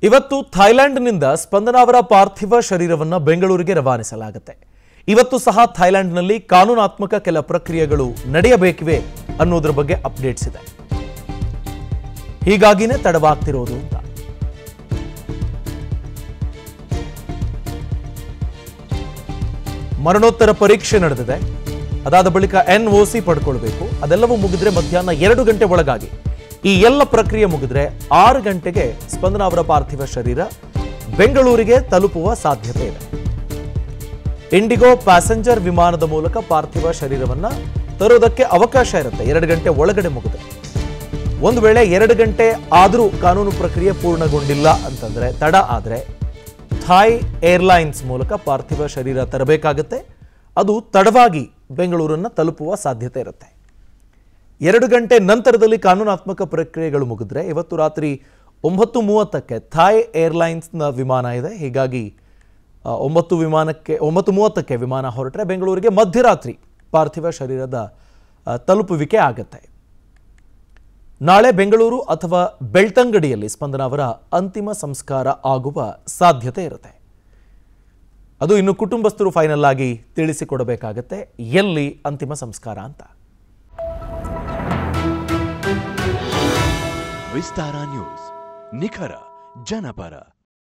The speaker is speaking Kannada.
ಇವತ್ತು ಥೈಲ್ಯಾಂಡ್ನಿಂದ ಸ್ಪಂದನ ಅವರ ಪಾರ್ಥಿವ ಶರೀರವನ್ನು ಬೆಂಗಳೂರಿಗೆ ರವಾನಿಸಲಾಗುತ್ತೆ ಇವತ್ತು ಸಹ ಥೈಲ್ಯಾಂಡ್ನಲ್ಲಿ ಕಾನೂನಾತ್ಮಕ ಕೆಲ ಪ್ರಕ್ರಿಯೆಗಳು ನಡೆಯಬೇಕಿವೆ ಅನ್ನೋದ್ರ ಬಗ್ಗೆ ಅಪ್ಡೇಟ್ಸ್ ಇದೆ ಹೀಗಾಗಿನೇ ತಡವಾಗ್ತಿರೋದು ಅಂತ ಮರಣೋತ್ತರ ಪರೀಕ್ಷೆ ನಡೆದಿದೆ ಅದಾದ ಬಳಿಕ ಎನ್ ಒ ಸಿ ಪಡ್ಕೊಳ್ಬೇಕು ಅದೆಲ್ಲವೂ ಮುಗಿದ್ರೆ ಮಧ್ಯಾಹ್ನ ಎರಡು ಗಂಟೆ ಒಳಗಾಗಿ ಈ ಎಲ್ಲ ಪ್ರಕ್ರಿಯೆ ಮುಗಿದ್ರೆ ಆರು ಗಂಟೆಗೆ ಸ್ಪಂದನ ಅವರ ಪಾರ್ಥಿವ ಶರೀರ ಬೆಂಗಳೂರಿಗೆ ತಲುಪುವ ಸಾಧ್ಯತೆ ಇದೆ ಇಂಡಿಗೋ ಪ್ಯಾಸೆಂಜರ್ ವಿಮಾನದ ಮೂಲಕ ಪಾರ್ಥಿವ ಶರೀರವನ್ನ ತರೋದಕ್ಕೆ ಅವಕಾಶ ಇರುತ್ತೆ ಎರಡು ಗಂಟೆ ಒಳಗಡೆ ಮುಗಿದ್ರೆ ಒಂದು ವೇಳೆ ಎರಡು ಗಂಟೆ ಆದರೂ ಕಾನೂನು ಪ್ರಕ್ರಿಯೆ ಪೂರ್ಣಗೊಂಡಿಲ್ಲ ಅಂತಂದ್ರೆ ತಡ ಆದರೆ ಥಾಯ್ ಏರ್ಲೈನ್ಸ್ ಮೂಲಕ ಪಾರ್ಥಿವ ಶರೀರ ತರಬೇಕಾಗುತ್ತೆ ಅದು ತಡವಾಗಿ ಬೆಂಗಳೂರನ್ನು ತಲುಪುವ ಸಾಧ್ಯತೆ ಇರುತ್ತೆ ಎರಡು ಗಂಟೆ ನಂತರದಲ್ಲಿ ಕಾನೂನಾತ್ಮಕ ಪ್ರಕ್ರಿಯೆಗಳು ಮುಗಿದ್ರೆ ಇವತ್ತು ರಾತ್ರಿ ಒಂಬತ್ತು ಮೂವತ್ತಕ್ಕೆ ಥಾಯ್ ಏರ್ಲೈನ್ಸ್ನ ವಿಮಾನ ಇದೆ ಹೀಗಾಗಿ ಆ, ಒಂಬತ್ತು ವಿಮಾನಕ್ಕೆ ಒಂಬತ್ತು ಮೂವತ್ತಕ್ಕೆ ವಿಮಾನ ಹೊರಟ್ರೆ ಬೆಂಗಳೂರಿಗೆ ಮಧ್ಯರಾತ್ರಿ ಪಾರ್ಥಿವ ಶರೀರದ ಆ, ತಲುಪುವಿಕೆ ಆಗುತ್ತೆ ನಾಳೆ ಬೆಂಗಳೂರು ಅಥವಾ ಬೆಳ್ತಂಗಡಿಯಲ್ಲಿ ಸ್ಪಂದನ ಅವರ ಅಂತಿಮ ಸಂಸ್ಕಾರ ಆಗುವ ಸಾಧ್ಯತೆ ಇರುತ್ತೆ ಅದು ಇನ್ನು ಕುಟುಂಬಸ್ಥರು ಫೈನಲ್ ಆಗಿ ತಿಳಿಸಿಕೊಡಬೇಕಾಗತ್ತೆ ಎಲ್ಲಿ ಅಂತಿಮ ಸಂಸ್ಕಾರ ಅಂತ ವಿಸ್ತಾರ ನ್ಯೂಸ್ ನಿಖರ ಜನಪರ